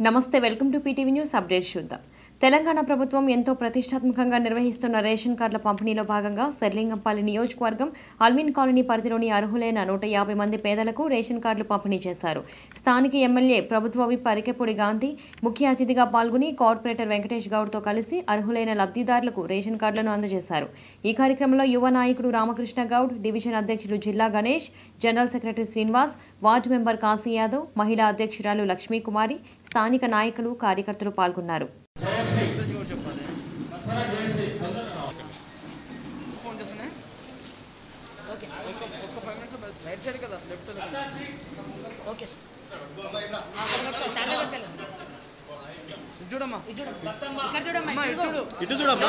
నమస్తే welcome to PTV news update చూద్దాం తెలంగాణ ప్రభుత్వం ఎంతో ప్రతిష్టాత్మకంగా నిర్వహిస్తున్న రేషన్ కార్డుల పంపిణీలో భాగంగా శర్లింగంపల్లి నియోజకవర్గం అల్విన్ కాలనీ పరిధిలోని అర్హులైన నూట యాభై మంది పేదలకు రేషన్ కార్డులు పంపిణీ చేశారు స్థానిక ఎమ్మెల్యే ప్రభుత్వ విప్ అరికెపూడి గాంధీ ముఖ్య అతిథిగా పాల్గొని కార్పొరేటర్ వెంకటేష్ గౌడ్తో కలిసి అర్హులైన లబ్ధిదారులకు రేషన్ కార్డులను అందజేశారు ఈ కార్యక్రమంలో యువ నాయకుడు రామకృష్ణ గౌడ్ డివిజన్ అధ్యక్షులు జిల్లా Ganesh general secretary Srinivas ward member Kashi Yadav మహిళా అధ్యక్షురాలు లక్ష్మీకుమారి స్థానిక నాయకులు కార్యకర్తలు పాల్గొన్నారు ఫోన్ చేస్తున్నా ఓకే ఒక్క ఒక్క ఫైవ్ మినిట్స్ రైట్ సైడ్ కదా లెఫ్ట్ సైడ్ ఓకే ఇటు చూడమ్మా ఇటు చూడు ఇక్కడ చూడమ్మా ఇటు చూడు ఇటు చూడమ్మా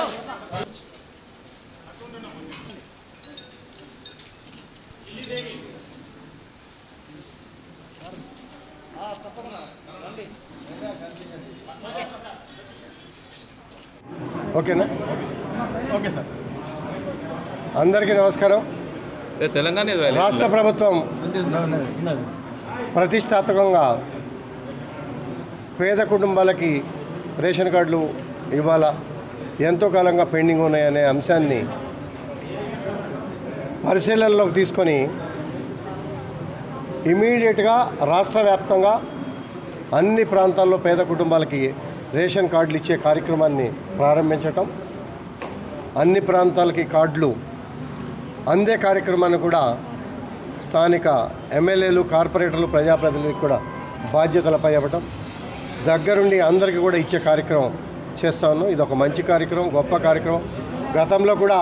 ఓకేనా ఓకే సార్ అందరికీ నమస్కారం ఏ తెలంగాణ ఇది వెళ్ళి. రాష్ట్ర ప్రభుత్వం ప్రతిష్టాత్మకంగా పేద కుటుంబాలకి రేషన్ కార్డులు ఇవ్వాలా ఎంతో కాలంగా పెండింగ్ ఉన్నాయనే అంశాన్ని పరిశీలనలోకి తీసుకొని ఇమీడియట్గా రాష్ట్ర వ్యాప్తంగా అన్ని ప్రాంతాల్లో పేద కుటుంబాలకి రేషన్ కార్డులు ఇచ్చే కార్యక్రమాన్ని ప్రారంభించటం అన్ని ప్రాంతాలకి కార్డులు అందే కార్యక్రమాన్ని కూడా స్థానిక ఎమ్మెల్యేలు కార్పొరేటర్లు ప్రజాప్రతినిధులకు కూడా బాధ్యతలపై ఇవ్వటం దగ్గరుండి అందరికీ కూడా ఇచ్చే కార్యక్రమం చేస్తా ఉన్నాం ఇది ఒక మంచి కార్యక్రమం గొప్ప కార్యక్రమం గతంలో కూడా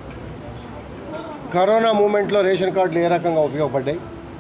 కరోనా మూమెంట్లో రేషన్ కార్డులు ఏ రకంగా ఉపయోగపడ్డాయి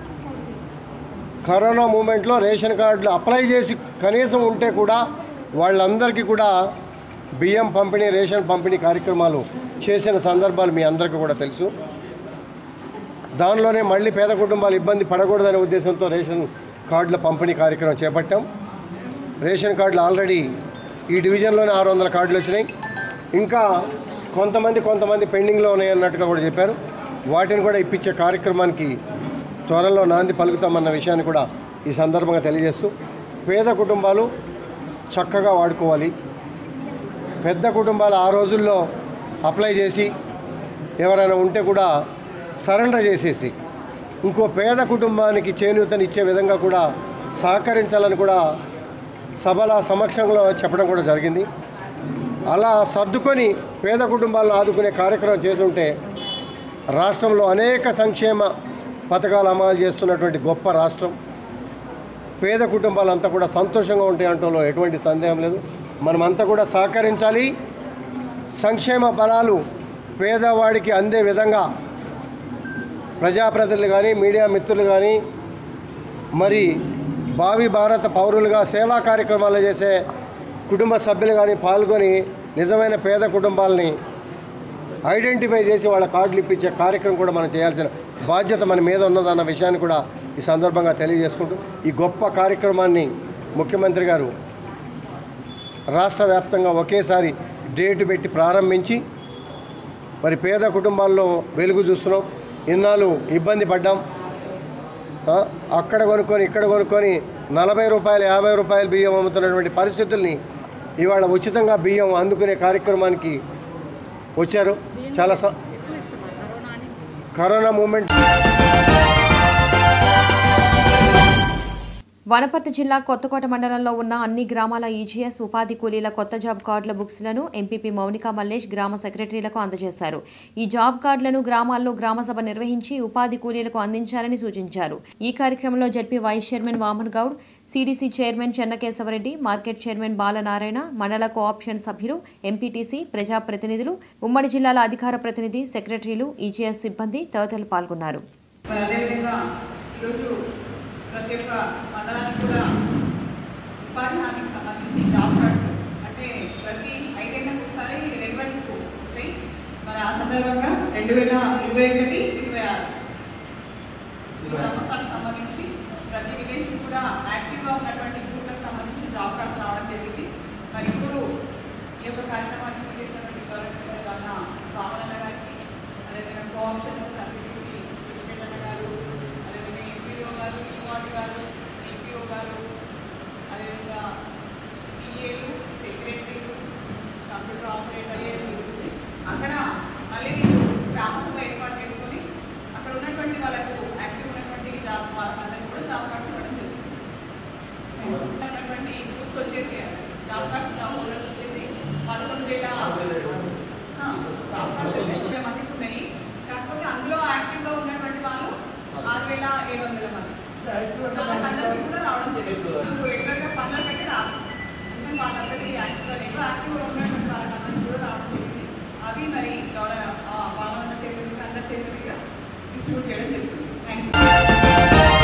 కరోనా మూమెంట్లో రేషన్ కార్డులు అప్లై చేసి కనీసం ఉంటే కూడా వాళ్ళందరికీ కూడా బియ్యం పంపిణీ రేషన్ పంపిణీ కార్యక్రమాలు చేసిన సందర్భాలు మీ అందరికీ కూడా తెలుసు దానిలోనే మళ్ళీ పేద కుటుంబాలు ఇబ్బంది పడకూడదనే ఉద్దేశంతో రేషన్ కార్డుల పంపిణీ కార్యక్రమం చేపట్టాం రేషన్ కార్డులు ఆల్రెడీ ఈ డివిజన్లోనే ఆరు వందల కార్డులు వచ్చినాయి ఇంకా కొంతమంది కొంతమంది పెండింగ్లో ఉన్నాయి అన్నట్టుగా కూడా చెప్పారు వాటిని కూడా ఇప్పించే కార్యక్రమానికి త్వరలో నాంది పలుకుతామన్న విషయాన్ని కూడా ఈ సందర్భంగా తెలియజేస్తూ పేద కుటుంబాలు చక్కగా వాడుకోవాలి పెద్ద కుటుంబాలు ఆ రోజుల్లో అప్లై చేసి ఎవరైనా ఉంటే కూడా సరెండర్ చేసేసి ఇంకో పేద కుటుంబానికి చేయూతనిచ్చే విధంగా కూడా సహకరించాలని కూడా సభల సమక్షంలో చెప్పడం కూడా జరిగింది అలా సర్దుకొని పేద కుటుంబాలను ఆదుకునే కార్యక్రమం చేస్తుంటే రాష్ట్రంలో అనేక సంక్షేమ పథకాలు అమలు చేస్తున్నటువంటి గొప్ప రాష్ట్రం పేద కుటుంబాలంతా కూడా సంతోషంగా ఉంటాయి అంటంలో ఎటువంటి సందేహం లేదు మనమంతా కూడా సహకరించాలి సంక్షేమ బలాలు పేదవాడికి అందే విధంగా ప్రజాప్రతినిధులు కానీ మీడియా మిత్రులు కానీ మరి భావి భారత పౌరులుగా సేవా కార్యక్రమాలు చేసే కుటుంబ సభ్యులు కానీ పాల్గొని నిజమైన పేద కుటుంబాలని ఐడెంటిఫై చేసి వాళ్ళ కార్డులు ఇప్పించే కార్యక్రమం కూడా మనం చేయాల్సిన బాధ్యత మన మీద ఉన్నదన్న విషయాన్ని కూడా ఈ సందర్భంగా తెలియజేసుకుంటూ ఈ గొప్ప కార్యక్రమాన్ని ముఖ్యమంత్రి గారు రాష్ట్ర వ్యాప్తంగా ఒకేసారి డేట్ పెట్టి ప్రారంభించి మరి పేద కుటుంబాల్లో వెలుగు చూస్తున్నాం ఇన్నాళ్ళు ఇబ్బంది పడ్డాం ఆ, అక్కడ కొనుక్కొని ఇక్కడ కొనుక్కొని నలభై రూపాయలు యాభై రూపాయలు బియ్యం అమ్ముతున్నటువంటి పరిస్థితుల్ని ఇవాళ ఉచితంగా బియ్యం అందుకునే కార్యక్రమానికి వచ్చారు చాలా స- కరోనా మూమెంట్ వనపర్తి జిల్లా కొత్తకోట మండలంలో ఉన్న అన్ని గ్రామాల ఈజీఎస్ ఉపాధి కూలీల కొత్త జాబ్ కార్డుల బుక్స్లను ఎంపీపీ మౌనిక మల్లేష్ గ్రామ సెక్రటరీలకు అందజేశారు ఈ జాబ్ కార్డులను గ్రామాల్లో గ్రామసభ నిర్వహించి ఉపాధి కూలీలకు అందించాలని సూచించారు ఈ కార్యక్రమంలో ZP vice chairman Vaman Goud CDC chairman Chennakesava Reddy market chairman Balanarayana మండల కోఆప్షన్ సభ్యులు ఎంపీటీసీ ప్రజాప్రతినిధులు ఉమ్మడి జిల్లాల అధికార ప్రతినిధి సెక్రటరీలు ఈజీఎస్ సిబ్బంది తదితరులు పాల్గొన్నారు మరి అదేవిధంగా ఈరోజు ప్రతి ఒక్క మండలానికి కూడా ఉపాధి హామీకి సంబంధించి జాబ్ కార్డ్స్ అంటే ప్రతి ఐదేళ్ళకి ఒకసారి రెన్యువల్కు వస్తాయి మరి ఆ సందర్భంగా రెండు వేల ఇరవై ఒకటి ఇరవై ఆరు ఈ సంవత్సరానికి సంబంధించి ప్రతి విలేజ్ కూడా యాక్టివ్గా ఉన్నటువంటి గ్రూప్లకు సంబంధించి జాబ్ కార్డ్స్ రావడం జరిగింది మరి ఇప్పుడు ఈ యొక్క కార్యక్రమానికి చేసినటువంటి గవర్నమెంట్ అన్న భావన గారికి అదేవిధంగా కోఆప్షన్ సర్టిఫికేట్ కృష్ణన్న గారు అదేవిధంగా ఎంపీఓ గారు ఈవాటి గారు ఎంపీఓ గారు అదేవిధంగా చేతులుగా డిస్ట్రిబ్యూట్ చేయడం జరుగుతుంది థ్యాంక్ యూ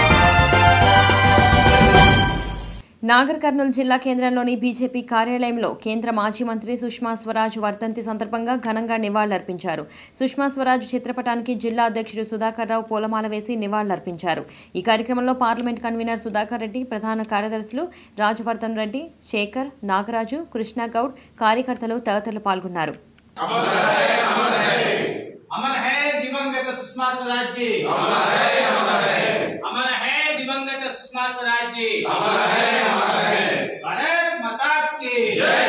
నాగర్ కర్నూలు జిల్లా కేంద్రంలోని బీజేపీ కార్యాలయంలో కేంద్ర మాజీ మంత్రి సుష్మా స్వరాజ్ వర్ధంతి సందర్భంగా ఘనంగా నివాళులర్పించారు సుష్మా స్వరాజ్ చిత్రపటానికి జిల్లా అధ్యక్షుడు సుధాకర్ రావు పూలమాల వేసి నివాళులర్పించారు ఈ కార్యక్రమంలో పార్లమెంట్ కన్వీనర్ సుధాకర్ రెడ్డి ప్రధాన కార్యదర్శులు రాజవర్ధన్ రెడ్డి శేఖర్ నాగరాజు కృష్ణ గౌడ్ కార్యకర్తలు తదితరులు పాల్గొన్నారు अमर है दिवंगत सुषमा स्वराज जी अमर है अमर है अमर है दिवंगत सुषमा स्वराज जी अमर है अमर है भारत माता की जय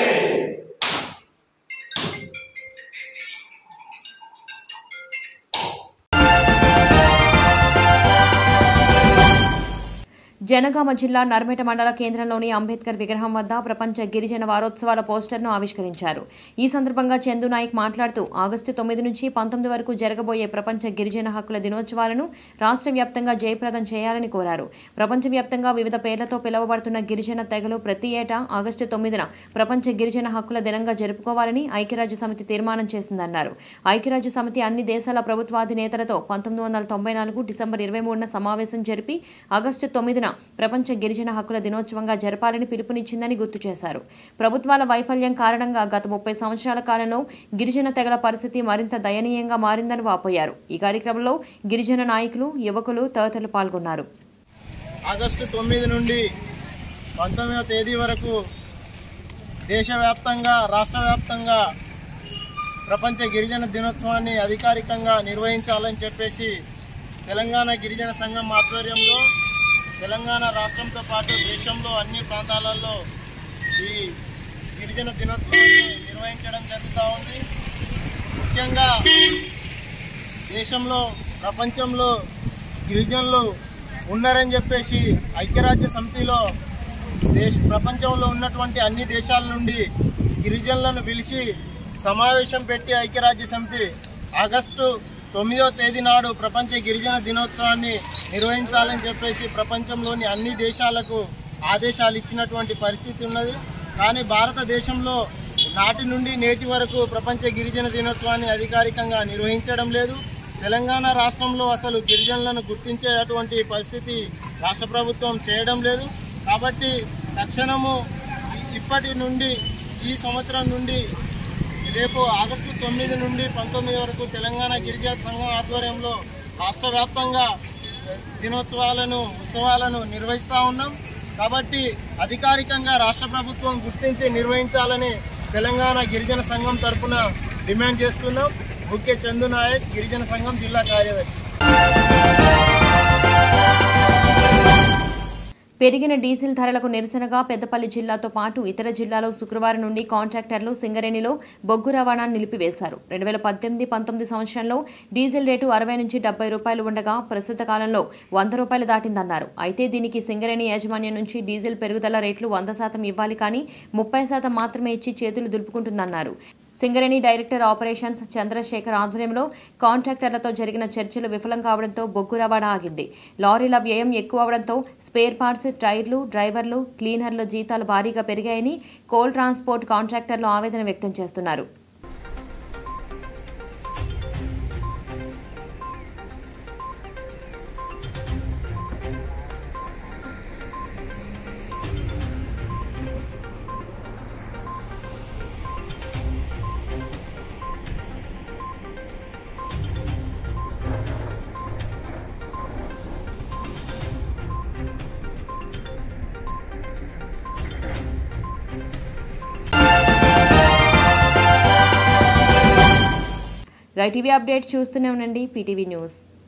జనగామ జిల్లా నర్మేట మండల కేంద్రంలోని అంబేద్కర్ విగ్రహం వద్ద ప్రపంచ గిరిజన వారోత్సవాల పోస్టర్ను ఆవిష్కరించారు ఈ సందర్భంగా చందు నాయక్ మాట్లాడుతూ ఆగస్టు తొమ్మిది నుంచి పంతొమ్మిది వరకు జరగబోయే ప్రపంచ గిరిజన హక్కుల దినోత్సవాలను రాష్ట్ర వ్యాప్తంగా జయప్రదం చేయాలని కోరారు ప్రపంచవ్యాప్తంగా వివిధ పేర్లతో పిలువబడుతున్న గిరిజన తెగలు ప్రతి ఏటా ఆగస్టు తొమ్మిదిన ప్రపంచ గిరిజన హక్కుల దినంగా జరుపుకోవాలని ఐక్యరాజ్య సమితి తీర్మానం చేసిందన్నారు ఐక్యరాజ్య సమితి అన్ని దేశాల ప్రభుత్వాధినేతలతో పంతొమ్మిది వందల తొంభై నాలుగు డిసెంబర్ ఇరవై మూడున సమావేశం జరిపి ఆగస్టు తొమ్మిదిన ప్రపంచ గిరిజన హక్కుల దినోత్సవంగా జరపాలని పిలుపునిచ్చిందని గుర్తు చేశారు ప్రభుత్వాల వైఫల్యం కారణంగా గత ముప్పై సంవత్సరాల కాలంలో గిరిజన తెగల పరిస్థితి మరింత దయనీయంగా మారిందని వాపోయారు ఈ కార్యక్రమంలో గిరిజన నాయకులు యువకులు తదితరులు పాల్గొన్నారు ఆగస్టు తొమ్మిది నుండి పంతొమ్మిదవ తేదీ వరకు దేశవ్యాప్తంగా రాష్ట్ర వ్యాప్తంగా ప్రపంచ గిరిజన దినోత్సవాన్ని అధికారికంగా నిర్వహించాలని చెప్పేసి తెలంగాణ గిరిజన సంఘం ఆధ్వర్యంలో తెలంగాణ రాష్ట్రంతో పాటు దేశంలో అన్ని ప్రాంతాలలో ఈ గిరిజన దినోత్సవాన్ని నిర్వహించడం జరుగుతూ ఉంది ముఖ్యంగా దేశంలో ప్రపంచంలో గిరిజనులు ఉన్నారని చెప్పేసి ఐక్యరాజ్య సమితిలో దేశ ప్రపంచంలో ఉన్నటువంటి అన్ని దేశాల నుండి గిరిజనులను పిలిచి సమావేశం పెట్టి ఐక్యరాజ్య సమితి ఆగస్టు తొమ్మిదవ తేదీ నాడు ప్రపంచ గిరిజన దినోత్సవాన్ని నిర్వహించాలని చెప్పేసి ప్రపంచంలోని అన్ని దేశాలకు ఆదేశాలు ఇచ్చినటువంటి పరిస్థితి ఉన్నది కానీ భారతదేశంలో నాటి నుండి నేటి వరకు ప్రపంచ గిరిజన దినోత్సవాన్ని అధికారికంగా నిర్వహించడం లేదు తెలంగాణ రాష్ట్రంలో అసలు గిరిజనులను గుర్తించేటువంటి పరిస్థితి రాష్ట్ర ప్రభుత్వం చేయడం లేదు కాబట్టి తక్షణము ఇప్పటి నుండి ఈ సంవత్సరం నుండి రేపు ఆగస్టు తొమ్మిది నుండి పంతొమ్మిది వరకు తెలంగాణ గిరిజన సంఘం ఆధ్వర్యంలో రాష్ట్ర వ్యాప్తంగా దినోత్సవాలను ఉత్సవాలను నిర్వహిస్తూ ఉన్నాం కాబట్టి అధికారికంగా రాష్ట్ర ప్రభుత్వం గుర్తించి నిర్వహించాలని తెలంగాణ గిరిజన సంఘం తరఫున డిమాండ్ చేస్తున్నాం ముఖ్య చందు నాయక్ గిరిజన సంఘం జిల్లా కార్యదర్శి పెరిగిన డీజిల్ ధరలకు నిరసనగా పెద్దపల్లి జిల్లాతో పాటు ఇతర జిల్లాలో శుక్రవారం నుండి కాంట్రాక్టర్లు సింగరేణిలో బొగ్గు రవాణాను నిలిపివేశారు రెండు వేల పద్దెనిమిది పంతొమ్మిది సంవత్సరంలో డీజిల్ రేటు అరవై నుంచి డెబ్బై రూపాయలు ఉండగా ప్రస్తుత కాలంలో వంద రూపాయలు దాటిందన్నారు అయితే దీనికి సింగరేణి యాజమాన్యం నుంచి డీజిల్ పెరుగుదల రేట్లు వంద శాతం ఇవ్వాలి కానీ ముప్పై శాతం మాత్రమే ఇచ్చి చేతులు దులుపుకుంటుందన్నారు సింగరేణి డైరెక్టర్ ఆపరేషన్స్ చంద్రశేఖర్ ఆధ్వర్యంలో కాంట్రాక్టర్లతో జరిగిన చర్చలు విఫలం కావడంతో బొగ్గు రవాణా ఆగింది లారీల వ్యయం ఎక్కువ అవడంతో స్పేర్ పార్ట్స్ టైర్లు డ్రైవర్లు క్లీనర్ల జీతాలు భారీగా పెరిగాయని కోల్ ట్రాన్స్పోర్ట్ కాంట్రాక్టర్లు ఆవేదన వ్యక్తం చేస్తున్నారు రైట్ టీవీ అప్డేట్ చూస్తూనే ఉండండి పీటీవీ న్యూస్